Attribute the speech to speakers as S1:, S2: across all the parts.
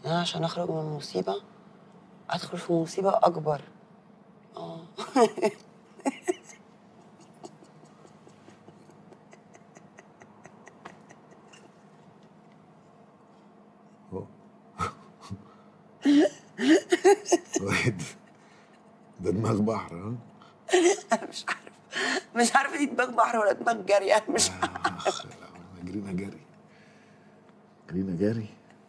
S1: انا عشان اخرج من مصيبه ادخل في مصيبه اكبر اه
S2: واحد ده دماغ بحر ها
S1: انا مش عارف مش عارفه دي دماغ بحر ولا دماغ جري انا مش
S2: اخ لا جرينا جري جرينا جري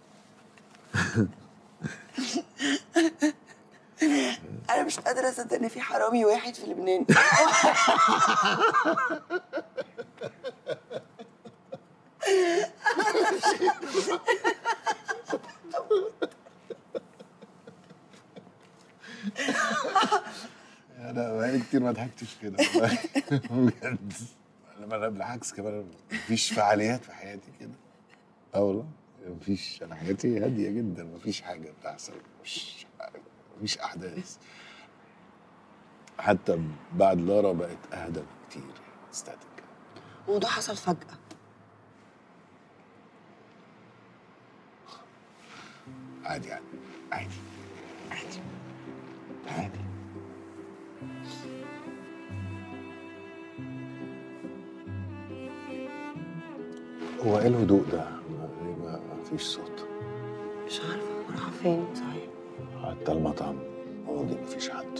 S1: انا مش قادره اصدق ان في حرامي واحد في لبنان
S2: انا بقالي كتير ما ضحكتش كده والله بجد انا انا بالعكس كمان مفيش فعاليات في حياتي كده اه والله مفيش انا حياتي هاديه جدا مفيش حاجه بتحصل مش مفيش احداث حتى بعد لارا بقت اهدى بكتير ستاتيك
S1: الموضوع حصل فجاه
S2: عادي يعني عادي عادي عادي هو ايه الهدوء ده؟ ما, ما, ما فيش صوت
S1: مش عارفه رايحه فين صحيح
S2: حتى المطعم فاضي ما فيش حد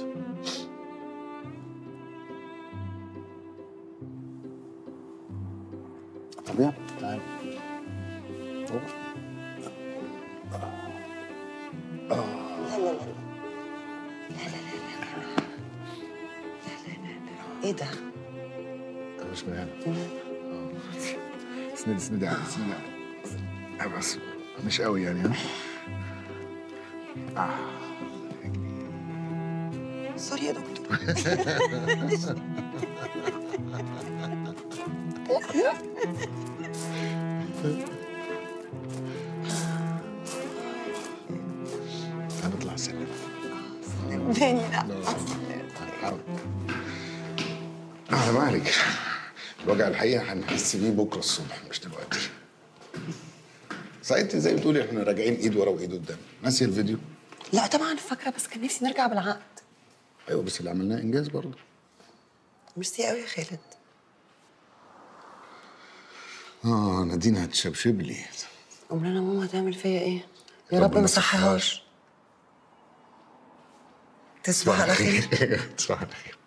S2: طب يلا تعالى روح.
S1: لا لا لا ايه ده؟
S2: طب مش من هنا اسند اسند يعني اسند يعني آه، بس مش قوي يعني ها آه.
S1: سوري يا دكتور
S2: هنطلع السلم
S1: تاني لا
S2: حاول على مالك الوجع الحقيقة هنحس بيه بكرة الصبح مش دلوقتي صحيح انت زي بتقولي احنا راجعين ايد ورا وايد قدام ناسي الفيديو
S1: لا طبعا فاكره بس كان نفسي نرجع بالعقد
S2: ايوه بس اللي عملناه انجاز برضه
S1: ميرسي قوي يا خالد
S2: اه نادين هتشبشب لي
S1: امال انا ماما هتعمل فيا ايه؟ يا رب
S2: ربنا
S1: ما
S2: يصححهاش.
S1: صحيهاش تصبح على خير
S2: تصبح على خير